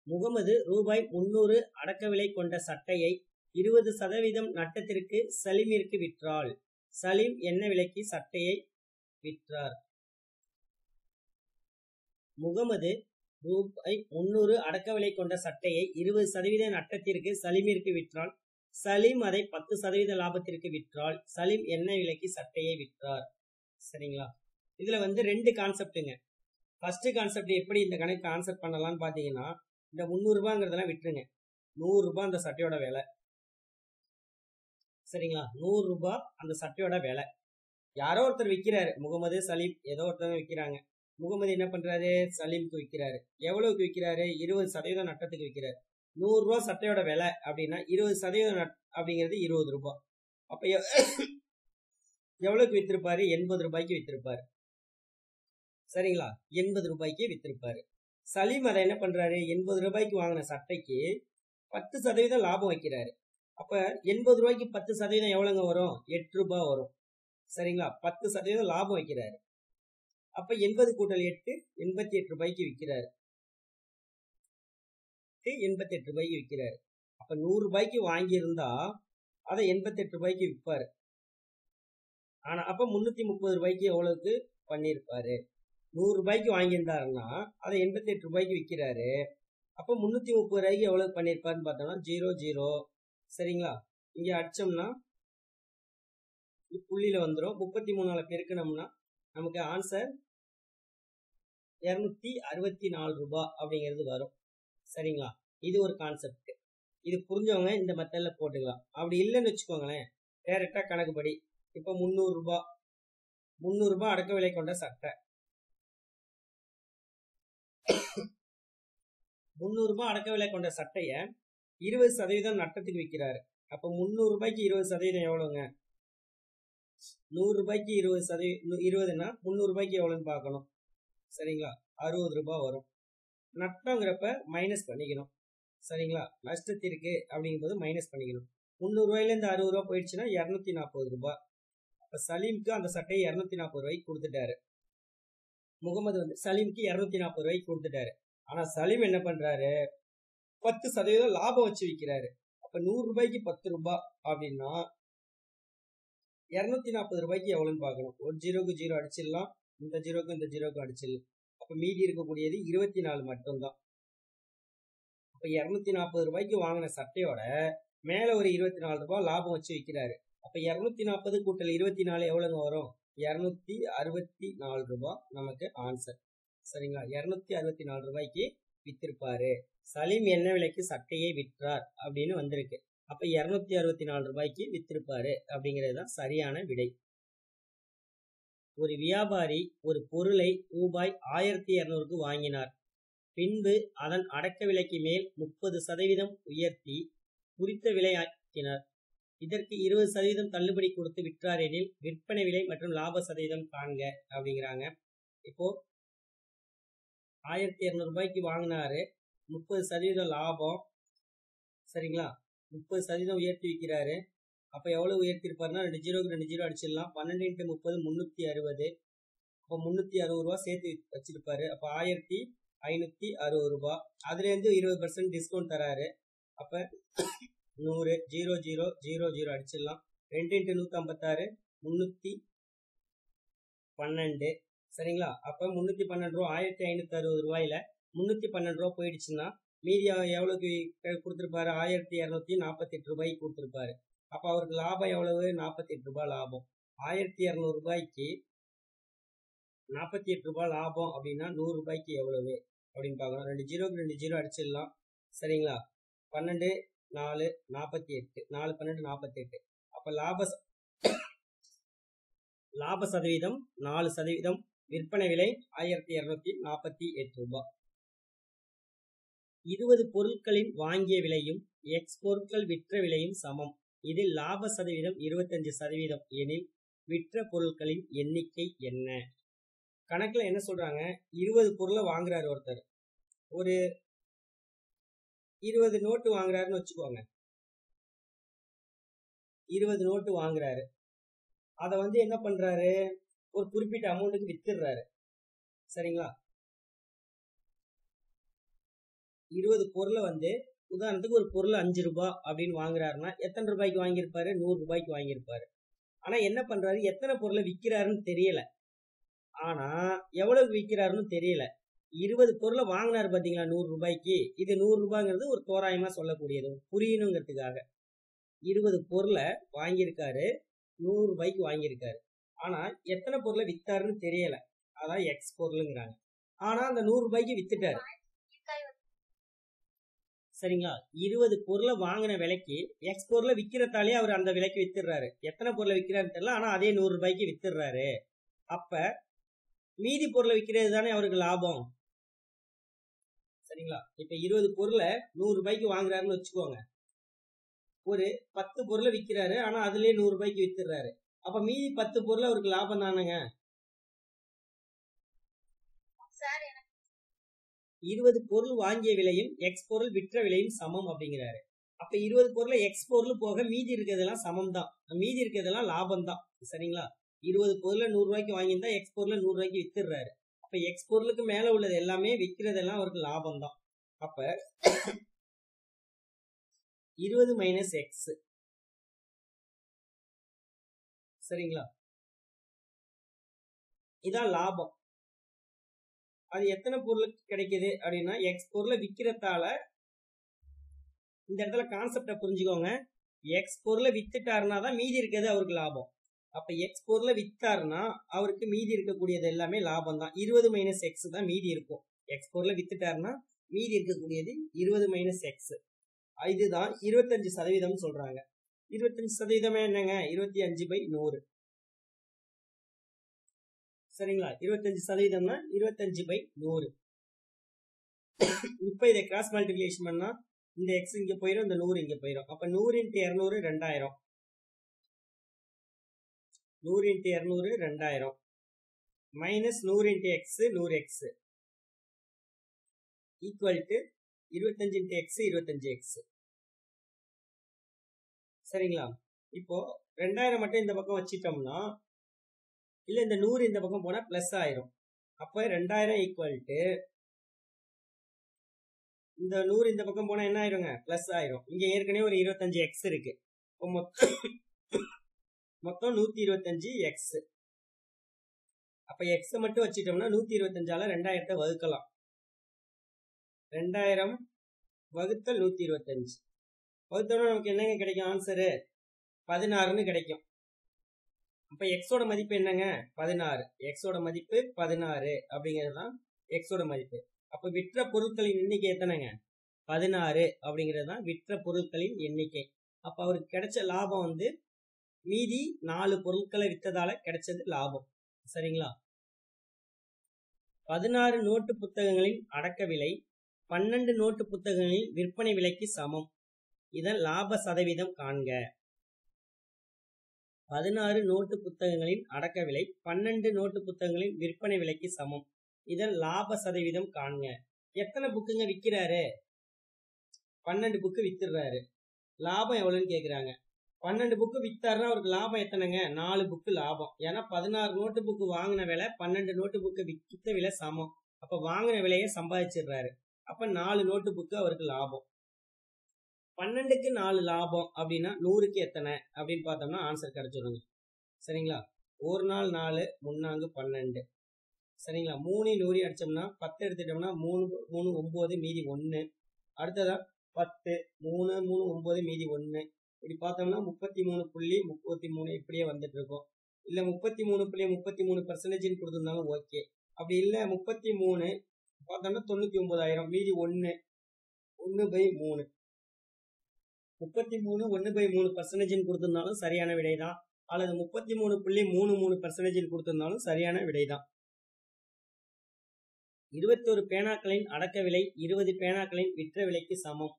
முகமது ரூபாய் முன்னூறு அடக்க விலை கொண்ட சட்டையை இருபது சதவீதம் நட்டத்திற்கு சலீமிற்கு விற்றாள் சலீம் என்ன விலைக்கு சட்டையை விற்றார் முகமது ரூபாய் முன்னூறு அடக்க விலை கொண்ட சட்டையை இருபது சதவீத நட்டத்திற்கு சலீமிற்கு விற்றால் சலீம் அதை பத்து சதவீத லாபத்திற்கு விற்றால் சலீம் என்ன விலைக்கு சட்டையை விற்றார் சரிங்களா இதுல வந்து ரெண்டு கான்செப்ட்டுங்க ஃபர்ஸ்ட் கான்செப்ட் எப்படி இந்த கணக்கு கான்செப்ட் பண்ணலாம்னு பாத்தீங்கன்னா இந்த முந்நூறு ரூபாங்கிறதெல்லாம் விட்டுருங்க நூறு ரூபாய் அந்த சட்டையோட விலை சரிங்களா நூறு ரூபாய் அந்த சட்டையோட விலை யாரோ ஒருத்தர் விற்கிறாரு முகமது சலீம் ஏதோ ஒருத்தர் விற்கிறாங்க முகமது என்ன பண்றாரு சலீமுக்கு விற்கிறாரு எவ்வளவுக்கு விற்கிறாரு இருபது சதவீதம் நட்டத்துக்கு விற்கிறாரு நூறு ரூபாய் சட்டையோட விலை அப்படின்னா இருபது சதவீதம் நட் அப்படிங்கிறது இருபது ரூபாய் அப்ப எவ்- எவ்வளவுக்கு வித்திருப்பாரு எண்பது ரூபாய்க்கு வித்திருப்பாரு சரிங்களா எண்பது ரூபாய்க்கு வித்திருப்பாரு சலீம் அதை என்ன பண்றாரு எண்பது ரூபாய்க்கு வாங்கின சட்டைக்கு பத்து சதவீதம் லாபம் வைக்கிறாரு அப்ப எண்பது ரூபாய்க்கு பத்து சதவீதம் எவ்வளவுங்க வரும் எட்டு ரூபாய் வரும் சரிங்களா பத்து சதவீதம் லாபம் வைக்கிறாரு அப்ப எண்பது கூட்டல் எட்டு எண்பத்தி எட்டு ரூபாய்க்கு விற்கிறாரு எண்பத்தி எட்டு ரூபாய்க்கு விற்கிறாரு அப்ப நூறு ரூபாய்க்கு வாங்கியிருந்தா அதை எண்பத்தி எட்டு ரூபாய்க்கு விற்பாரு ஆனா அப்ப முன்னூத்தி முப்பது ரூபாய்க்கு எவ்வளவுக்கு பண்ணியிருப்பாரு நூறு ரூபாய்க்கு வாங்கியிருந்தாருன்னா அதை எண்பத்தி எட்டு ரூபாய்க்கு விற்கிறாரு அப்ப முன்னூத்தி முப்பது ரூபாய்க்கு எவ்வளவு பண்ணியிருப்பாருன்னு பார்த்தோம்னா ஜீரோ ஜீரோ சரிங்களா இங்க அடிச்சோம்னா புள்ளியில வந்துடும் முப்பத்தி மூணால பெருக்கணும்னா நமக்கு ஆன்சர் இருநூத்தி அறுபத்தி நாலு ரூபாய் அப்படிங்கிறது வரும் சரிங்களா இது ஒரு கான்செப்ட் இது புரிஞ்சவங்க இந்த மெத்தட்ல போட்டுக்கலாம் அப்படி இல்லைன்னு வச்சுக்கோங்களேன் டைரக்டா கணக்குப்படி இப்ப முந்நூறு ரூபாய் முந்நூறு ரூபாய் அடக்க விலை கொண்ட சட்டை முந்நூறு ரூபாய் அடக்க விலை கொண்ட சட்டைய இருபது சதவீதம் நட்டத்துக்கு விற்கிறாரு அப்ப முந்நூறு ரூபாய்க்கு இருபது சதவீதம் எவ்வளவுங்க நூறு ரூபாய்க்கு இருபது சதவீதம் இருபதுன்னா முந்நூறு ரூபாய்க்கு எவ்வளவுன்னு பார்க்கணும் சரிங்களா அறுபது ரூபாய் வரும் நட்டங்கிறப்ப மைனஸ் பண்ணிக்கணும் சரிங்களா நஷ்டத்திற்கு அப்படிங்கும்போது மைனஸ் பண்ணிக்கணும் முந்நூறு ரூபாயில இருந்து அறுபது ரூபாய் போயிடுச்சுன்னா இரநூத்தி நாற்பது ரூபாய் அப்ப சலீம்க்கு அந்த சட்டையை இரநூத்தி நாற்பது ரூபாய்க்கு கொடுத்துட்டாரு முகமது வந்து சலீம்க்கு இரநூத்தி நாற்பது ரூபாய்க்கு கொடுத்துட்டாரு ஆனா சலீம் என்ன பண்றாரு பத்து சதவீதம் லாபம் வச்சு விற்கிறாரு அப்ப நூறு ரூபாய்க்கு பத்து ரூபாய் அப்படின்னா இருநூத்தி நாற்பது ரூபாய்க்கு எவ்வளவுன்னு பார்க்கணும் ஒரு ஜீரோக்கு ஜீரோ அடிச்சிடலாம் இந்த ஜீரோக்கு இந்த ஜீரோக்கு அடிச்சிடலாம் அப்ப மீதி இருக்கக்கூடியது இருபத்தி நாலு மட்டும்தான் அப்ப இருநூத்தி நாற்பது ரூபாய்க்கு வாங்கின சட்டையோட மேல ஒரு இருபத்தி நாலு ரூபாய் லாபம் வச்சு விற்கிறாரு அப்ப இருநூத்தி நாற்பது கூட்டல் இருபத்தி நாலு எவ்வளவுங்க வரும் இருநூத்தி அறுபத்தி நாலு ரூபாய் நமக்கு ஆன்சர் சரிங்களா இருநூத்தி அறுபத்தி நாலு ரூபாய்க்கு வித்திருப்பாரு சலீம் என்ன விலைக்கு சட்டையை விற்றார் அப்படின்னு வந்திருக்கு அப்ப இருநூத்தி அறுபத்தி நாலு ரூபாய்க்கு வித்திருப்பாரு அப்படிங்கிறது தான் சரியான விடை ஒரு வியாபாரி ஒரு பொருளை ரூபாய் ஆயிரத்தி இருநூறுக்கு வாங்கினார் பின்பு அதன் அடக்க விலைக்கு மேல் முப்பது சதவீதம் உயர்த்தி குறித்த விலை ஆக்கினார் இதற்கு இருபது சதவீதம் தள்ளுபடி கொடுத்து விற்றார் எனில் விற்பனை விலை மற்றும் லாப சதவீதம் காண்க அப்படிங்கிறாங்க இப்போ ஆயிரத்தி இருநூறு ரூபாய்க்கு வாங்கினாரு முப்பது சதவீதம் லாபம் சரிங்களா முப்பது சதவீதம் உயர்த்தி விற்கிறாரு அப்ப எவ்வளவு உயர்த்திருப்பாருன்னா ரெண்டு ஜீரோக்கு ரெண்டு ஜீரோ அடிச்சிடலாம் பன்னெண்டு இன்ட்டு முப்பது முன்னூத்தி அறுபது அப்போ முன்னூத்தி அறுபது ரூபா சேர்த்து வச்சிருப்பாரு அப்ப ஆயிரத்தி ஐநூத்தி அறுபது ரூபா அதுல இருந்து இருபது பர்சன்ட் டிஸ்கவுண்ட் தராரு அப்ப நூறு ஜீரோ ஜீரோ ஜீரோ ஜீரோ அடிச்சிடலாம் ரெண்டு இன்ட்டு நூத்தி ஐம்பத்தாறு முன்னூத்தி பன்னெண்டு சரிங்களா அப்ப முன்னூத்தி பன்னெண்டு ரூபா ஆயிரத்தி ஐநூத்தி அறுபது ரூபாயில முன்னூத்தி பன்னெண்டு ரூபா போயிடுச்சுன்னா மீதி எவ்வளவுக்கு கொடுத்திருப்பாரு ஆயிரத்தி இருநூத்தி நாற்பத்தி எட்டு ரூபாய்க்கு கொடுத்திருப்பாரு அப்ப அவருக்கு லாபம் எவ்வளவு நாற்பத்தி எட்டு ரூபாய் லாபம் ஆயிரத்தி இருநூறு ரூபாய்க்கு நாற்பத்தி எட்டு ரூபாய் லாபம் அப்படின்னா நூறு ரூபாய்க்கு எவ்வளவு அப்படின்னு பார்க்கணும் ரெண்டு ஜீரோக்கு ரெண்டு ஜீரோ அடிச்சிடலாம் சரிங்களா பன்னெண்டு நாலு நாற்பத்தி எட்டு நாலு பன்னெண்டு நாற்பத்தி எட்டு அப்ப லாப லாப சதவீதம் நாலு சதவீதம் விற்பனை விலை ஆயிரத்தி இருநூத்தி நாற்பத்தி எட்டு ரூபாய் இருபது பொருட்களின் வாங்கிய விலையும் எக்ஸ் பொருட்கள் விற்ற விலையும் சமம் இதில் லாப சதவீதம் இருபத்தஞ்சு சதவீதம் எனில் விற்ற பொருட்களின் எண்ணிக்கை என்ன கணக்குல என்ன சொல்றாங்க இருபது பொருளை வாங்குறாரு ஒருத்தர் ஒரு இருபது நோட்டு வாங்குறாருன்னு வச்சுக்கோங்க இருபது நோட்டு வாங்குறாரு அத வந்து என்ன பண்றாரு ஒரு குறிப்பிட்ட அமௌண்ட்டுக்கு வித்துடுறாரு சரிங்களா இருபது பொருளை வந்து உதாரணத்துக்கு ஒரு பொருள் அஞ்சு ரூபாய் அப்படின்னு வாங்குறாருன்னா எத்தனை ரூபாய்க்கு வாங்கியிருப்பாரு நூறு ரூபாய்க்கு வாங்கியிருப்பாரு ஆனா என்ன பண்றாரு எத்தனை பொருளை விற்கிறாருன்னு தெரியல ஆனா எவ்வளவு விற்கிறாருன்னு தெரியல இருபது பொருளை வாங்கினாரு பாத்தீங்களா நூறு ரூபாய்க்கு இது நூறு ரூபாய்ங்கிறது ஒரு தோராயமா சொல்லக்கூடியது புரியணுங்கிறதுக்காக இருபது பொருளை வாங்கியிருக்காரு நூறு ரூபாய்க்கு வாங்கியிருக்காரு ஆனா எத்தனை பொருளை வித்தாருன்னு தெரியல அதான் எக்ஸ் பொருளுங்கிறாங்க ஆனா அந்த நூறு ரூபாய்க்கு வித்துட்டாரு சரிங்களா இருபது பொருளை வாங்கின விலைக்கு எக்ஸ் பொருளை விக்கிறதாலே அவர் அந்த விலைக்கு வித்துடுறாரு எத்தனை பொருளை விற்கிறாருன்னு தெரியல ஆனா அதே நூறு ரூபாய்க்கு வித்துடுறாரு அப்ப மீதி பொருளை விற்கிறது தானே அவருக்கு லாபம் சரிங்களா இப்ப இருபது பொருளை நூறு ரூபாய்க்கு வாங்குறாருன்னு வச்சுக்கோங்க ஒரு பத்து பொருளை விற்கிறாரு ஆனா அதுலயே நூறு ரூபாய்க்கு வித்துடுறாரு அப்ப மீதி பத்து பொருள் அவருக்கு லாபம் தானுங்க சார் எனக்கு இருபது பொருள் வாங்கிய விலையும் எக்ஸ் பொருள் விற்ற விலையும் சமம் அப்படிங்கிறாரு அப்ப இருபது பொருளை எக்ஸ் பொருள் போக மீதி இருக்கிறதெல்லாம் சமம் தான் மீதி இருக்கிறதெல்லாம் லாபம் தான் சரிங்களா இருபது பொருளை நூறு ரூபாய்க்கு வாங்கியிருந்தா எக்ஸ் பொருளை நூறு ரூபாய்க்கு வித்துடுறாரு அப்ப எக்ஸ் பொருளுக்கு மேல உள்ளது எல்லாமே விற்கிறதெல்லாம் அவருக்கு லாபம் தான் அப்ப இருபது மைனஸ் எக்ஸ் சரிங்களா இதான் லாபம் அது எத்தனை பொருளுக்கு கிடைக்குது அப்படின்னா எக்ஸ் பொருளை விற்கிறதால இந்த இடத்துல கான்செப்டை புரிஞ்சுக்கோங்க எக்ஸ் பொருளை வித்துட்டாருன்னா தான் மீதி இருக்கிறது அவருக்கு லாபம் அப்ப எக்ஸ் பொருளை வித்தாருன்னா அவருக்கு மீதி இருக்கக்கூடியது எல்லாமே லாபம் தான் இருபது மைனஸ் எக்ஸ் தான் மீதி இருக்கும் எக்ஸ் பொருளை வித்துட்டாருன்னா மீதி இருக்கக்கூடியது இருபது மைனஸ் எக்ஸ் இதுதான் இருபத்தஞ்சு சதவீதம் சொல்றாங்க இருபத்தஞ்சு சதவீதமே என்னங்க இருபத்தி அஞ்சு பை நூறு சரிங்களா இருபத்தஞ்சு சதவீதம்னா இருபத்தஞ்சு பை நூறு இப்ப இதை கிராஸ் மல்டிபிகேஷன் பண்ணா இந்த எக்ஸ் இங்க போயிடும் இந்த நூறு இங்க போயிடும் அப்ப நூறு இன்ட்டு இருநூறு ரெண்டாயிரம் நூறு இன்ட்டு இருநூறு ரெண்டாயிரம் மைனஸ் நூறு இன்ட்டு எக்ஸ் நூறு எக்ஸ் ஈக்குவல் டு இருபத்தஞ்சு இன்ட்டு எக்ஸ் இருபத்தஞ்சு எக்ஸ் சரிங்களா இப்போ ரெண்டாயிரம் மட்டும் இந்த பக்கம் வச்சிட்டோம்னா இல்ல இந்த நூறு இந்த பக்கம் போனா பிளஸ் ஆயிரும் அப்ப ரெண்டாயிரம் ஈக்குவல் டு இந்த நூறு இந்த பக்கம் போனா என்ன ஆயிருங்க பிளஸ் ஆயிரும் இங்க ஏற்கனவே ஒரு இருபத்தஞ்சு எக்ஸ் இருக்கு இப்போ மொத்தம் மொத்தம் நூத்தி இருபத்தஞ்சு எக்ஸ் அப்ப எக்ஸ் மட்டும் வச்சுட்டோம்னா நூத்தி இருபத்தஞ்சால ரெண்டாயிரத்தை வகுக்கலாம் ரெண்டாயிரம் வகுத்தல் நூத்தி இருபத்தஞ்சு வகுத்தோம்னா நமக்கு என்னங்க கிடைக்கும் ஆன்சரு பதினாறுன்னு கிடைக்கும் அப்ப எக்ஸோட மதிப்பு என்னங்க பதினாறு எக்ஸோட மதிப்பு பதினாறு அப்படிங்கிறது தான் எக்ஸோட மதிப்பு அப்ப விற்ற பொருட்களின் எண்ணிக்கை எத்தனைங்க பதினாறு அப்படிங்கிறது தான் விற்ற பொருட்களின் எண்ணிக்கை அப்ப அவருக்கு கிடைச்ச லாபம் வந்து மீதி நாலு பொருட்களை விற்றதால கிடைச்சது லாபம் சரிங்களா பதினாறு நோட்டு புத்தகங்களின் அடக்க விலை பன்னெண்டு நோட்டு புத்தகங்களின் விற்பனை விலைக்கு சமம் இதன் லாப சதவீதம் காண்க பதினாறு நோட்டு புத்தகங்களின் அடக்க விலை பன்னெண்டு நோட்டு புத்தகங்களின் விற்பனை விலைக்கு சமம் இதன் லாப சதவீதம் காண்க எத்தனை புக்குங்க விக்கிறாரு பன்னெண்டு புக்கு வித்துடுறாரு லாபம் எவ்வளவுன்னு கேக்குறாங்க பன்னெண்டு புக்கு வித்தாருன்னா அவருக்கு லாபம் எத்தனைங்க நாலு புக்கு லாபம் ஏன்னா பதினாறு நோட்டு புக்கு வாங்கின விலை பன்னெண்டு நோட்டு புக்கு வித்த விலை சமம் அப்ப வாங்கின விலையை சம்பாதிச்சிடுறாரு அப்ப நாலு நோட்டு புக்கு அவருக்கு லாபம் பன்னெண்டுக்கு நாலு லாபம் அப்படின்னா நூறுக்கு எத்தனை அப்படின்னு பார்த்தோம்னா ஆன்சர் கிடைச்சிடுங்க சரிங்களா ஒரு நாள் நாலு முன்னாங்கு பன்னெண்டு சரிங்களா மூணு நூறு அடிச்சோம்னா பத்து எடுத்துட்டோம்னா மூணு மூணு ஒன்பது மீதி ஒன்று அடுத்ததா பத்து மூணு மூணு ஒன்பது மீதி ஒன்று இப்படி பார்த்தோம்னா முப்பத்தி மூணு புள்ளி முப்பத்தி மூணு இப்படியே வந்துட்டு இருக்கும் இல்லை முப்பத்தி மூணு புள்ளி முப்பத்தி மூணு பர்சன்டேஜ்னு கொடுத்துருந்தாலும் ஓகே அப்படி இல்லை முப்பத்தி மூணு பார்த்தோம்னா தொண்ணூற்றி ஒன்பதாயிரம் மீதி ஒன்று ஒன்று பை மூணு முப்பத்தி மூணு ஒன்று பை மூணு பர்சன்டேஜ்னு கொடுத்துருந்தாலும் சரியான விடை தான் அல்லது முப்பத்தி மூணு புள்ளி மூணு மூணு பர்சன்டேஜ் கொடுத்திருந்தாலும் சரியான விடை தான் இருபத்தொரு பேனாக்களின் அடக்க விலை இருபது பேனாக்களின் விற்ற விலைக்கு சமம்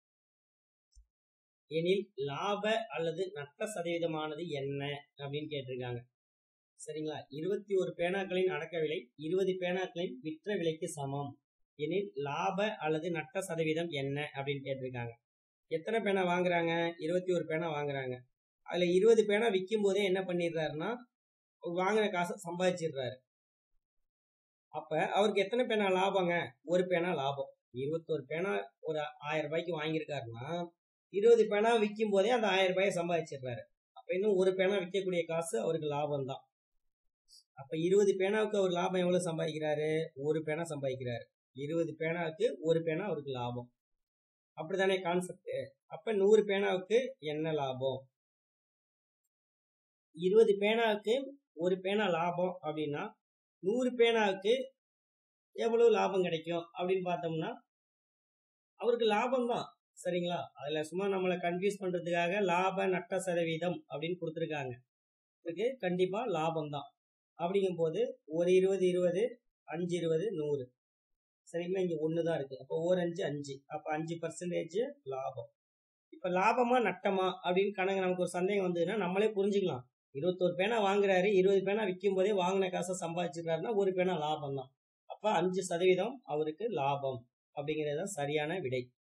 எனில் லாப அல்லது நட்ட சதவீதமானது என்ன அப்படின்னு கேட்டிருக்காங்க சரிங்களா இருபத்தி ஒரு பேனாக்களின் அடக்க விலை இருபது பேனாக்களின் விற்ற விலைக்கு சமம் எனில் லாப அல்லது நட்ட சதவீதம் என்ன அப்படின்னு கேட்டிருக்காங்க எத்தனை பேனா வாங்குறாங்க இருபத்தி ஒரு பேனா வாங்குறாங்க அதுல இருபது பேனா விற்கும் போதே என்ன பண்ணிடுறாருன்னா வாங்கின காசை சம்பாதிச்சிடுறாரு அப்ப அவருக்கு எத்தனை பேனா லாபங்க ஒரு பேனா லாபம் இருபத்தோரு பேனா ஒரு ஆயிரம் ரூபாய்க்கு வாங்கியிருக்காருன்னா இருபது பேனா விற்கும் போதே அந்த ஆயிரம் ரூபாயை சம்பாதிச்சிடுறாரு அப்ப இன்னும் ஒரு பேனா விற்கக்கூடிய காசு அவருக்கு லாபம் தான் அப்ப இருபது பேனாவுக்கு அவர் லாபம் எவ்வளவு சம்பாதிக்கிறாரு ஒரு பேனா சம்பாதிக்கிறாரு இருபது பேனாவுக்கு ஒரு பேனா அவருக்கு லாபம் அப்படிதானே கான்செப்ட் அப்ப நூறு பேனாவுக்கு என்ன லாபம் இருபது பேனாவுக்கு ஒரு பேனா லாபம் அப்படின்னா நூறு பேனாவுக்கு எவ்வளவு லாபம் கிடைக்கும் அப்படின்னு பார்த்தோம்னா அவருக்கு லாபம் தான் சரிங்களா அதுல சும்மா நம்மளை கன்ஃபியூஸ் பண்றதுக்காக லாப நட்ட சதவீதம் அப்படின்னு கொடுத்துருக்காங்க இதுக்கு கண்டிப்பா லாபம் தான் அப்படிங்கும் போது ஒரு இருபது இருபது அஞ்சு இருபது நூறு சரிங்களா இங்க ஒன்று தான் இருக்கு அப்போ ஒரு அஞ்சு அஞ்சு அப்போ அஞ்சு பர்சன்டேஜ் லாபம் இப்போ லாபமா நட்டமா அப்படின்னு கணக்கு நமக்கு ஒரு சந்தேகம் வந்ததுன்னா நம்மளே புரிஞ்சுக்கலாம் இருபத்தோரு பேனா வாங்குறாரு இருபது பேனா விற்கும் போதே வாங்கின காசை சம்பாதிச்சிருக்காருன்னா ஒரு பேனா லாபம் தான் அப்போ அஞ்சு சதவீதம் அவருக்கு லாபம் அப்படிங்கிறது தான் சரியான விடை